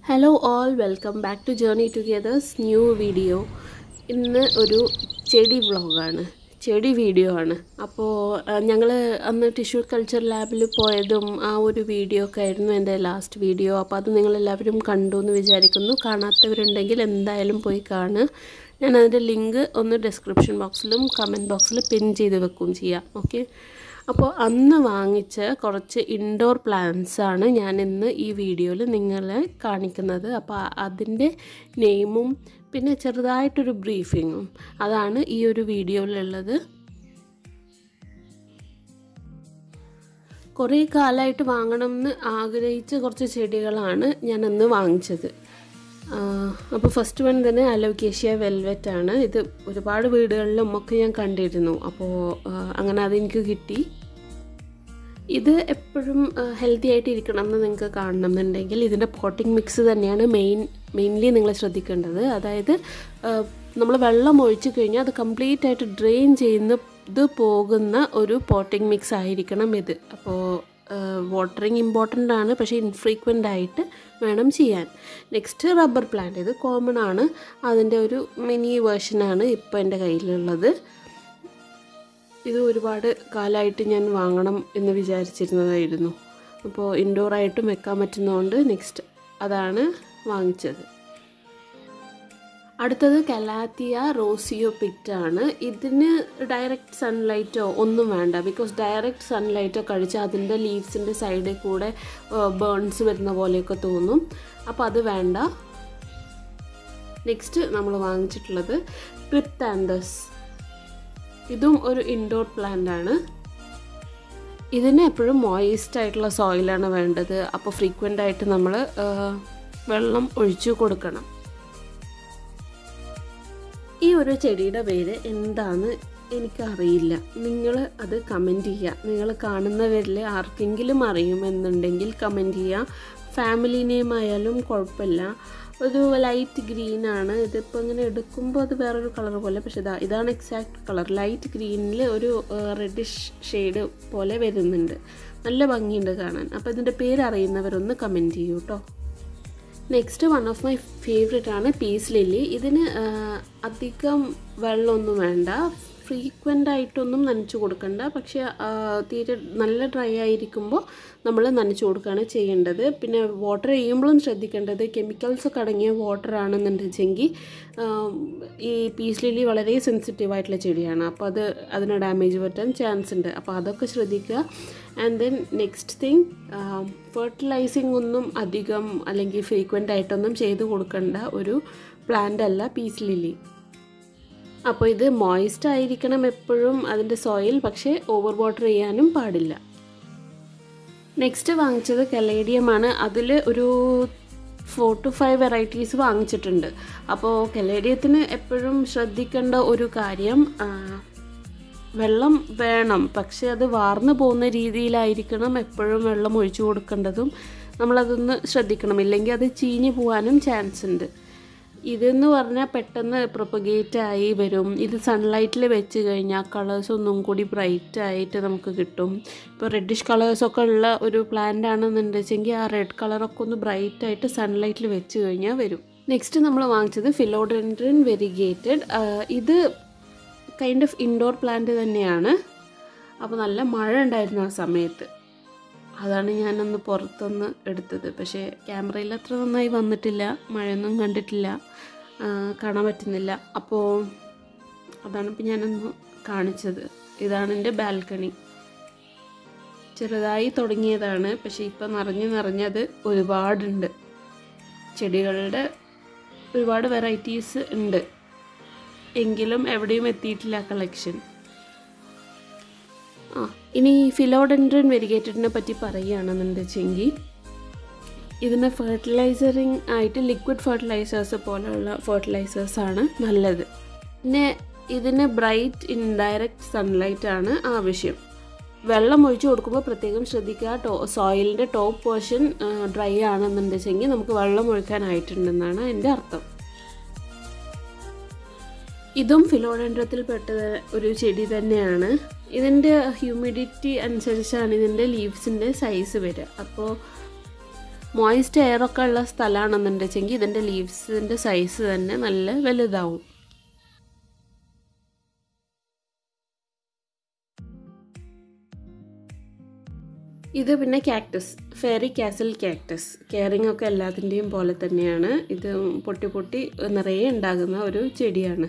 hello all welcome back to journey togethers new video ഇന്ന് ഒരു ചെടി വ്ളോഗാണ് ചെടി വീഡിയോ ആണ് അപ്പോൾ ഞങ്ങൾ അന്ന് ടിഷ്യൂ കൾച്ചർ ലാബിൽ പോയതും ആ ഒരു വീഡിയോ ഒക്കെ ആയിരുന്നു എൻ്റെ ലാസ്റ്റ് വീഡിയോ അപ്പോൾ അത് നിങ്ങളെല്ലാവരും കണ്ടു എന്ന് വിചാരിക്കുന്നു കാണാത്തവരുണ്ടെങ്കിൽ എന്തായാലും പോയി കാണുക ഞാൻ അതിൻ്റെ ലിങ്ക് ഒന്ന് ഡിസ്ക്രിപ്ഷൻ ബോക്സിലും കമൻറ്റ് ബോക്സിൽ പിൻ ചെയ്ത് വെക്കുകയും ചെയ്യാം ഓക്കെ അപ്പോൾ അന്ന് വാങ്ങിച്ച കുറച്ച് ഇൻഡോർ പ്ലാന്റ്സ് ആണ് ഞാൻ ഇന്ന് ഈ വീഡിയോയിൽ നിങ്ങളെ കാണിക്കുന്നത് അപ്പോൾ അതിൻ്റെ നെയിമും പിന്നെ ചെറുതായിട്ടൊരു ബ്രീഫിങ്ങും അതാണ് ഈ ഒരു വീഡിയോയിലുള്ളത് കുറേ കാലമായിട്ട് വാങ്ങണമെന്ന് ആഗ്രഹിച്ച കുറച്ച് ചെടികളാണ് ഞാൻ അന്ന് വാങ്ങിച്ചത് അപ്പോൾ ഫസ്റ്റ് വൺ തന്നെ അലോക്കേഷ്യ വെൽവെറ്റ് ആണ് ഇത് ഒരുപാട് വീടുകളിലും ഒക്കെ ഞാൻ കണ്ടിരുന്നു അപ്പോൾ അങ്ങനെ അതെനിക്ക് കിട്ടി ഇത് എപ്പോഴും ഹെൽത്തി ആയിട്ട് ഇരിക്കണം എന്ന് നിങ്ങൾക്ക് കാണണമെന്നുണ്ടെങ്കിൽ ഇതിൻ്റെ പോട്ടിംഗ് മിക്സ് തന്നെയാണ് മെയിൻ മെയിൻലി നിങ്ങൾ ശ്രദ്ധിക്കേണ്ടത് അതായത് നമ്മൾ വെള്ളം ഒഴിച്ചു കഴിഞ്ഞാൽ അത് കംപ്ലീറ്റ് ആയിട്ട് ഡ്രെയിൻ ചെയ്യുന്ന ഇത് പോകുന്ന ഒരു പോട്ടിംഗ് മിക്സ് ആയിരിക്കണം ഇത് അപ്പോൾ വാട്ടറിങ് ഇമ്പോർട്ടൻ്റ് ആണ് പക്ഷേ ഇൻഫ്രീക്വൻ്റ് ആയിട്ട് വേണം ചെയ്യാൻ നെക്സ്റ്റ് റബ്ബർ പ്ലാന്റ് ഇത് കോമൺ ആണ് അതിൻ്റെ ഒരു മിനി വേർഷനാണ് ഇപ്പോൾ എൻ്റെ കയ്യിലുള്ളത് ഇത് ഒരുപാട് കാലമായിട്ട് ഞാൻ വാങ്ങണം എന്ന് വിചാരിച്ചിരുന്നതായിരുന്നു അപ്പോൾ ഇൻഡോറായിട്ടും വെക്കാൻ പറ്റുന്നതുകൊണ്ട് നെക്സ്റ്റ് അതാണ് വാങ്ങിച്ചത് അടുത്തത് കലാത്തിയ റോസിയോ പിറ്റാണ് ഇതിന് ഡയറക്റ്റ് സൺലൈറ്റോ ഒന്നും വേണ്ട ബിക്കോസ് ഡയറക്റ്റ് സൺലൈറ്റോ കഴിച്ചാൽ അതിൻ്റെ ലീവ്സിൻ്റെ സൈഡിൽ കൂടെ ബേൺസ് വരുന്ന പോലെയൊക്കെ തോന്നും അപ്പോൾ അത് വേണ്ട നെക്സ്റ്റ് നമ്മൾ വാങ്ങിച്ചിട്ടുള്ളത് ക്രിപ്താൻഡസ് ഇതും ഒരു ഇൻഡോർ പ്ലാന്റ് ആണ് ഇതിന് എപ്പോഴും മോയിസ്റ്റ് ആയിട്ടുള്ള സോയിലാണ് വേണ്ടത് അപ്പോൾ ഫ്രീക്വൻ്റ് ആയിട്ട് നമ്മൾ വെള്ളം ഒഴിച്ചു കൊടുക്കണം ഈ ഒരു ചെടിയുടെ പേര് എന്താന്ന് എനിക്കറിയില്ല നിങ്ങൾ അത് കമൻറ്റ് ചെയ്യുക നിങ്ങൾ കാണുന്നവരിൽ ആർക്കെങ്കിലും അറിയുമെന്നുണ്ടെങ്കിൽ കമൻറ്റ് ചെയ്യുക ഫാമിലി നെയിം ആയാലും കുഴപ്പമില്ല ഒരു ലൈറ്റ് ഗ്രീൻ ആണ് ഇതിപ്പോൾ ഇങ്ങനെ എടുക്കുമ്പോൾ അത് വേറൊരു കളർ പോലെ പക്ഷെ ഇതാ ഇതാണ് എക്സാക്ട് കളർ ലൈറ്റ് ഗ്രീനിൽ ഒരു റെഡിഷ് ഷെയ്ഡ് പോലെ വരുന്നുണ്ട് നല്ല ഭംഗിയുണ്ട് കാണാൻ അപ്പോൾ ഇതിൻ്റെ പേര് അറിയുന്നവരൊന്ന് കമൻറ്റ് ചെയ്യൂ കേട്ടോ next one of my favourite ആണ് പീസ് ലില്ലി ഇതിന് അധികം വെള്ളമൊന്നും വേണ്ട ഫ്രീക്വൻ്റ് ആയിട്ടൊന്നും നനച്ചു കൊടുക്കണ്ട പക്ഷേ തീരെ നല്ല ഡ്രൈ ആയിരിക്കുമ്പോൾ നമ്മൾ നനച്ചു കൊടുക്കുകയാണ് ചെയ്യേണ്ടത് പിന്നെ വാട്ടർ ചെയ്യുമ്പോഴും ശ്രദ്ധിക്കേണ്ടത് കെമിക്കൽസ് ഒക്കെ അടങ്ങിയ വാട്ടർ ആണെന്നുണ്ടെങ്കിൽ ഈ പീസ് ലില്ലി വളരെ സെൻസിറ്റീവ് ആയിട്ടുള്ള ചെടിയാണ് അപ്പോൾ അത് അതിന് ഡാമേജ് പറ്റാൻ ചാൻസ് ഉണ്ട് അപ്പോൾ അതൊക്കെ ശ്രദ്ധിക്കുക and then next thing fertilising ഒന്നും അധികം അല്ലെങ്കിൽ ഫ്രീക്വൻ്റ് ആയിട്ടൊന്നും ചെയ്ത് കൊടുക്കേണ്ട ഒരു പ്ലാന്റ് അല്ല പീസ് ലില്ലി അപ്പോൾ ഇത് മോയിസ്റ്റ് ആയിരിക്കണം എപ്പോഴും അതിൻ്റെ സോയിൽ പക്ഷേ ഓവർ വാട്ടർ ചെയ്യാനും പാടില്ല നെക്സ്റ്റ് വാങ്ങിച്ചത് കലേഡിയമാണ് അതിൽ ഒരു ഫോർ ടു ഫൈവ് വെറൈറ്റീസ് വാങ്ങിച്ചിട്ടുണ്ട് അപ്പോൾ കലേഡിയത്തിന് എപ്പോഴും ശ്രദ്ധിക്കേണ്ട ഒരു കാര്യം വെള്ളം വേണം പക്ഷേ അത് വാർന്നു പോകുന്ന രീതിയിലായിരിക്കണം എപ്പോഴും വെള്ളം ഒഴിച്ചു കൊടുക്കേണ്ടതും നമ്മളതൊന്ന് ശ്രദ്ധിക്കണം ഇല്ലെങ്കിൽ അത് ചീഞ്ഞു പോകാനും ചാൻസ് ഉണ്ട് ഇതെന്ന് പറഞ്ഞാൽ പെട്ടെന്ന് പ്രൊപ്പഗേറ്റ് ആയി വരും ഇത് സൺലൈറ്റിൽ വെച്ച് കഴിഞ്ഞാൽ കളേഴ്സ് ഒന്നും കൂടി ബ്രൈറ്റ് ആയിട്ട് നമുക്ക് കിട്ടും ഇപ്പോൾ റെഡിഷ് കളേഴ്സൊക്കെ ഉള്ള ഒരു പ്ലാന്റ് ആണെന്നുണ്ടെച്ചെങ്കിൽ ആ റെഡ് കളറൊക്കെ ഒന്ന് ബ്രൈറ്റ് ആയിട്ട് സൺലൈറ്റിൽ വെച്ച് കഴിഞ്ഞാൽ വരും നെക്സ്റ്റ് നമ്മൾ വാങ്ങിച്ചത് ഫിലോഡെൻഡ്രൻ വെരിഗേറ്റഡ് ഇത് കൈൻഡ് ഓഫ് ഇൻഡോർ പ്ലാന്റ് തന്നെയാണ് അപ്പോൾ നല്ല മഴ ഉണ്ടായിരുന്നു ആ സമയത്ത് അതാണ് ഞാനൊന്ന് പുറത്തൊന്ന് എടുത്തത് പക്ഷേ ക്യാമറയിൽ അത്ര നന്നായി വന്നിട്ടില്ല മഴയൊന്നും കണ്ടിട്ടില്ല കാണാൻ പറ്റുന്നില്ല അപ്പോൾ അതാണ് ഇപ്പം ഞാനൊന്ന് കാണിച്ചത് ഇതാണ് എൻ്റെ ബാൽക്കണി ചെറുതായി തുടങ്ങിയതാണ് പക്ഷേ ഇപ്പം നിറഞ്ഞ് നിറഞ്ഞത് ഒരുപാടുണ്ട് ചെടികളുടെ ഒരുപാട് വെറൈറ്റീസ് ഉണ്ട് എങ്കിലും എവിടെയും എത്തിയിട്ടില്ല കളക്ഷൻ ആ ഇനി ഫിലോഡെൻഡ്രൻ വെരിഗേറ്റഡിനെ പറ്റി പറയുകയാണെന്നുണ്ടെച്ചെങ്കിൽ ഇതിന് ഫെർട്ടിലൈസറിങ് ആയിട്ട് ലിക്വിഡ് ഫെർട്ടിലൈസേഴ്സ് പോലെയുള്ള ഫെർട്ടിലൈസേഴ്സാണ് നല്ലത് പിന്നെ ഇതിന് ബ്രൈറ്റ് ഇൻഡയറക്റ്റ് സൺലൈറ്റ് ആണ് ആവശ്യം വെള്ളം ഒഴിച്ചു കൊടുക്കുമ്പോൾ പ്രത്യേകം ശ്രദ്ധിക്കുക ടോ സോയിലിൻ്റെ ടോപ്പ് പോർഷൻ ഡ്രൈ ആണെന്നുണ്ടെച്ചെങ്കിൽ നമുക്ക് വെള്ളം ഒഴിക്കാനായിട്ടുണ്ടെന്നാണ് എൻ്റെ അർത്ഥം ഇതും ഫിലോഡൻഡ്രത്തിൽ പെട്ട ഒരു ചെടി തന്നെയാണ് ഇതിൻ്റെ ഹ്യൂമിഡിറ്റി അനുസരിച്ചാണ് ഇതിൻ്റെ ലീവ്സിൻ്റെ സൈസ് വരിക അപ്പോൾ മോയിസ്റ്റ് എയറൊക്കെ ഉള്ള സ്ഥലമാണെന്നുണ്ടെച്ചെങ്കിൽ ഇതിൻ്റെ ലീവ്സിൻ്റെ സൈസ് തന്നെ നല്ല വലുതാവും ഇത് പിന്നെ cactus fairy castle cactus caring ഒക്കെ എല്ലാത്തിൻ്റെയും പോലെ തന്നെയാണ് ഇത് പൊട്ടി പൊട്ടി നിറയെ ഉണ്ടാകുന്ന ഒരു ചെടിയാണ്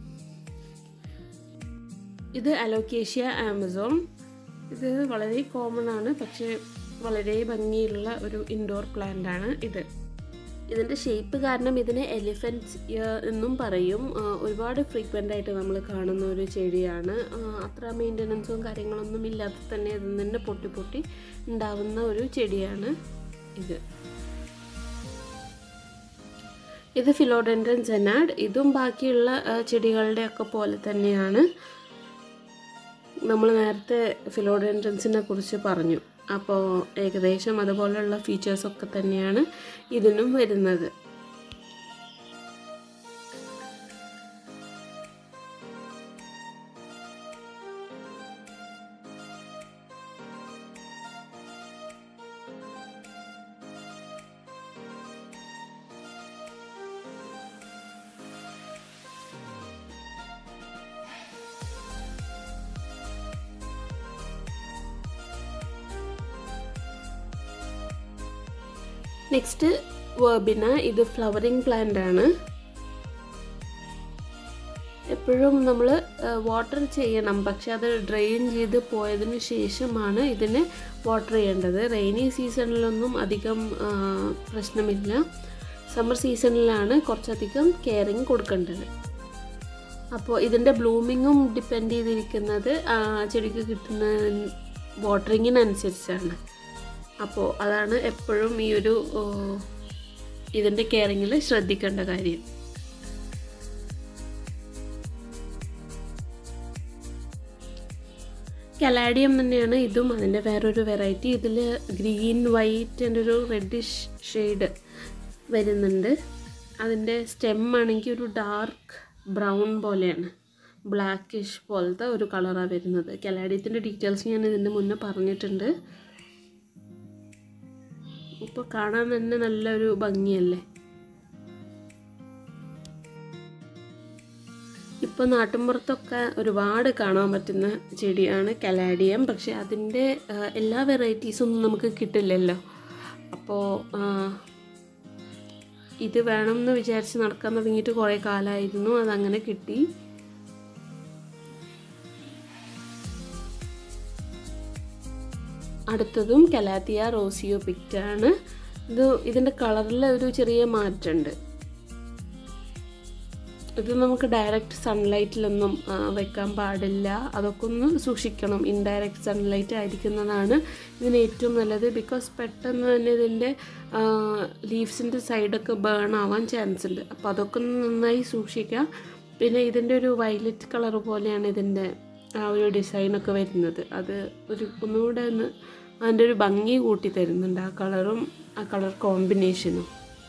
ഇത് അലോക്കേഷ്യ ആമസോൺ ഇത് വളരെ കോമൺ ആണ് പക്ഷേ വളരെ ഭംഗിയുള്ള ഒരു ഇൻഡോർ പ്ലാന്റ് ആണ് ഇത് ഇതിൻ്റെ ഷേപ്പ് കാരണം ഇതിനെ എലിഫൻറ്റ് എന്നും പറയും ആ, ഒരുപാട് ഫ്രീക്വൻ്റ് ആയിട്ട് നമ്മൾ കാണുന്ന ഒരു ചെടിയാണ് ആ, അത്ര മെയിൻ്റനൻസും കാര്യങ്ങളൊന്നും ഇല്ലാതെ തന്നെ ഇതിൽ തന്നെ പൊട്ടി പൊട്ടി ഉണ്ടാവുന്ന ഒരു ചെടിയാണ് ഇത് ഇത് ഫിലോഡെൻഡ്രൻ സെനാഡ് ഇതും ബാക്കിയുള്ള ആ, ചെടികളുടെയൊക്കെ പോലെ തന്നെയാണ് നമ്മൾ നേരത്തെ ഫിലോഡെൻഡ്രൻസിനെ കുറിച്ച് പറഞ്ഞു അപ്പോൾ ഏകദേശം അതുപോലെയുള്ള ഫീച്ചേഴ്സൊക്കെ തന്നെയാണ് ഇതിനും വരുന്നത് നെക്സ്റ്റ് വേർബിന ഇത് ഫ്ലവറിങ് പ്ലാന്റ് ആണ് എപ്പോഴും നമ്മൾ വാട്ടർ ചെയ്യണം പക്ഷെ അത് ഡ്രെയിൻ ചെയ്ത് പോയതിന് ശേഷമാണ് ഇതിന് വാട്ടർ ചെയ്യേണ്ടത് റെയിനി സീസണിലൊന്നും അധികം ആ, പ്രശ്നമില്ല സമ്മർ സീസണിലാണ് കുറച്ചധികം കെയറിങ് കൊടുക്കേണ്ടത് അപ്പോൾ ഇതിൻ്റെ ബ്ലൂമിങ്ങും ഡിപ്പെൻഡ് ചെയ്തിരിക്കുന്നത് ആ ചെടിക്ക് കിട്ടുന്ന വാട്ടറിങ്ങിനനുസരിച്ചാണ് അപ്പോൾ അതാണ് എപ്പോഴും ഈ ഒരു ഓ, ഇതിൻ്റെ കെയറിങ്ങിൽ ശ്രദ്ധിക്കേണ്ട കാര്യം കലാഡിയം തന്നെയാണ് ഇതും അതിൻ്റെ വേറൊരു വെറൈറ്റി ഇതിൽ ഗ്രീൻ വൈറ്റ് ആൻഡ് ഒരു റെഡിഷ് ഷെയ്ഡ് വരുന്നുണ്ട് അതിൻ്റെ സ്റ്റെം ആണെങ്കിൽ ഒരു ഡാർക്ക് ബ്രൗൺ പോലെയാണ് ബ്ലാക്കിഷ് പോലത്തെ ഒരു കളറാണ് വരുന്നത് കലാഡിയത്തിൻ്റെ ഡീറ്റെയിൽസ് ഞാൻ ഇതിൻ്റെ മുന്നേ പറഞ്ഞിട്ടുണ്ട് ഇപ്പോൾ കാണാൻ തന്നെ നല്ലൊരു ഭംഗിയല്ലേ ഇപ്പോൾ നാട്ടിൻപുറത്തൊക്കെ ഒരുപാട് കാണാൻ പറ്റുന്ന ചെടിയാണ് കലാഡിയം പക്ഷേ അതിൻ്റെ ആ, എല്ലാ വെറൈറ്റീസും ഒന്നും നമുക്ക് കിട്ടില്ലല്ലോ അപ്പോൾ ആ, ഇത് വേണം എന്ന് വിചാരിച്ച് നടക്കാൻ തുടങ്ങിയിട്ട് കുറേ കാലമായിരുന്നു അതങ്ങനെ കിട്ടി അടുത്തതും കലാത്തിയ റോസിയോ പിക്റ്റാണ് ഇത് ഇതിൻ്റെ കളറിൽ ഒരു ചെറിയ മാറ്റമുണ്ട് ഇത് നമുക്ക് ഡയറക്റ്റ് സൺലൈറ്റിലൊന്നും ആ, വെക്കാൻ പാടില്ല അതൊക്കെ ഒന്ന് സൂക്ഷിക്കണം ഇൻഡയറക്റ്റ് സൺലൈറ്റ് ആയിരിക്കുന്നതാണ് ഇതിന് ഏറ്റവും നല്ലത് ബിക്കോസ് പെട്ടെന്ന് തന്നെ ഇതിൻ്റെ ലീവ്സിൻ്റെ സൈഡൊക്കെ ബേൺ ആവാൻ ചാൻസ് ഉണ്ട് അപ്പോൾ അതൊക്കെ ഒന്ന് നന്നായി സൂക്ഷിക്കുക പിന്നെ ഇതിൻ്റെ ഒരു വയലറ്റ് കളർ പോലെയാണ് ഇതിൻ്റെ ആ ഒരു ഡിസൈനൊക്കെ വരുന്നത് അത് ഒരു ഒന്നുകൂടെ ഒന്ന് അതിൻ്റെ ഒരു ഭംഗി കൂട്ടി തരുന്നുണ്ട് ആ കളറും ആ കളർ കോമ്പിനേഷനും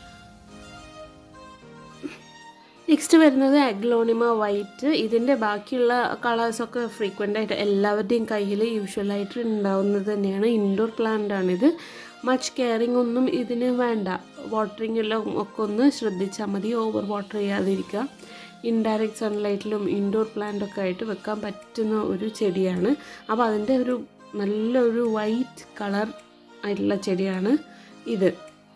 നെക്സ്റ്റ് വരുന്നത് അഗ്ലോണിമ വൈറ്റ് ഇതിൻ്റെ ബാക്കിയുള്ള കളേഴ്സൊക്കെ ഫ്രീക്വൻ്റ് ആയിട്ട് എല്ലാവരുടെയും കയ്യിൽ യൂഷ്വലായിട്ട് ഉണ്ടാവുന്നത് തന്നെയാണ് ഇൻഡോർ പ്ലാന്റ് ആണിത് മച്ച് കെയറിങ് ഒന്നും ഇതിന് വേണ്ട വാട്ടറിങ് എല്ലാം ഒക്കെ ഒന്ന് ശ്രദ്ധിച്ചാൽ മതി ഓവർ വാട്ടർ ചെയ്യാതിരിക്കുക ഇൻഡയറക്റ്റ് സൺലൈറ്റിലും ഇൻഡോർ പ്ലാന്റ് ഒക്കെ ആയിട്ട് വെക്കാൻ പറ്റുന്ന ഒരു ചെടിയാണ് അപ്പോൾ അതിൻ്റെ ഒരു നല്ലൊരു വൈറ്റ് കളർ ആയിട്ടുള്ള ചെടിയാണ് ഇത്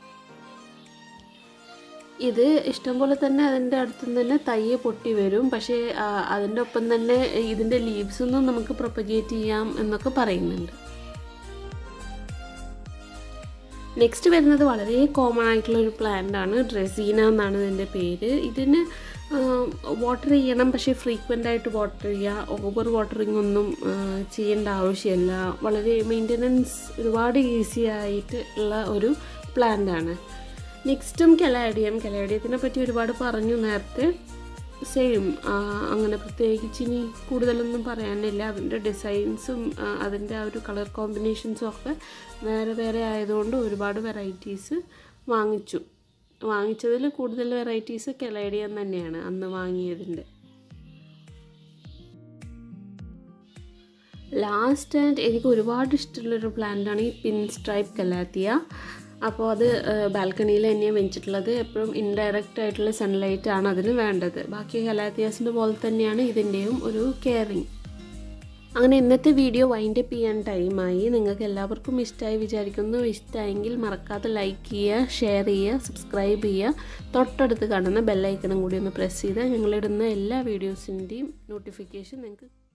ഇത് ഇഷ്ടംപോലെ തന്നെ അതിൻ്റെ അടുത്ത് തന്നെ തയ്യ് പൊട്ടി വരും പക്ഷേ ആ, അതിൻ്റെ ഒപ്പം തന്നെ ഇതിൻ്റെ ലീവ്സ് ഒന്നും നമുക്ക് പ്രൊപ്പഗേറ്റ് ചെയ്യാം എന്നൊക്കെ പറയുന്നുണ്ട് നെക്സ്റ്റ് വരുന്നത് വളരെ കോമൺ ആയിട്ടുള്ള ഒരു പ്ലാന്റ് ആണ് ഡ്രെസീന എന്നാണ് ഇതിൻ്റെ പേര് ഇതിന് വാട്ടർ ചെയ്യണം പക്ഷേ ഫ്രീക്വൻ്റ് ആയിട്ട് വാട്ടർ ചെയ്യുക ഓവർ വാട്ടറിങ് ഒന്നും ആ, ചെയ്യേണ്ട ആവശ്യമില്ല വളരെ മെയിൻ്റനൻസ് ഒരുപാട് ഈസി ആയിട്ട് ഉള്ള ഒരു പ്ലാന്റ് ആണ് നെക്സ്റ്റും കലാഡിയം കലാഡിയത്തിനെ പറ്റി ഒരുപാട് പറഞ്ഞു നേരത്തെ സെയിം അങ്ങനെ പ്രത്യേകിച്ച് ഇനി കൂടുതലൊന്നും പറയാനില്ല അതിൻ്റെ ഡിസൈൻസും അതിൻ്റെ ആ ഒരു കളർ കോമ്പിനേഷൻസും ഒക്കെ വേറെ വേറെ ആയതുകൊണ്ട് ഒരുപാട് വെറൈറ്റീസ് വാങ്ങിച്ചു വാങ്ങിച്ചതിൽ കൂടുതൽ വെറൈറ്റീസ് കലേഡിയം തന്നെയാണ് അന്ന് വാങ്ങിയതിൻ്റെ ലാസ്റ്റ് ആൻഡ് എനിക്ക് ഒരുപാട് ഇഷ്ടമുള്ളൊരു പ്ലാന്റാണ് ഈ പിൻ സ്ട്രൈപ്പ് കലാത്തിയ അപ്പോൾ അത് ബാൽക്കണിയിൽ തന്നെയാണ് വെച്ചിട്ടുള്ളത് എപ്പോഴും ഇൻഡയറക്റ്റ് ആയിട്ടുള്ള സൺലൈറ്റ് ആണ് അതിന് വേണ്ടത് ബാക്കി ഹലാത്തിയാസിൻ്റെ പോലെ തന്നെയാണ് ഇതിൻ്റെയും ഒരു കെയറിങ് അങ്ങനെ ഇന്നത്തെ വീഡിയോ വൈൻഡ് അപ്പ് ചെയ്യാൻ ടൈമായി നിങ്ങൾക്ക് എല്ലാവർക്കും ഇഷ്ടമായി വിചാരിക്കുന്നു ഇഷ്ടമായെങ്കിൽ മറക്കാതെ ലൈക്ക് ചെയ്യുക ഷെയർ ചെയ്യുക സബ്സ്ക്രൈബ് ചെയ്യുക തൊട്ടടുത്ത് കാണുന്ന ബെല്ലൈക്കണും കൂടി ഒന്ന് പ്രസ് ചെയ്താൽ ഞങ്ങളിടുന്ന എല്ലാ വീഡിയോസിൻ്റെയും നോട്ടിഫിക്കേഷൻ നിങ്ങൾക്ക്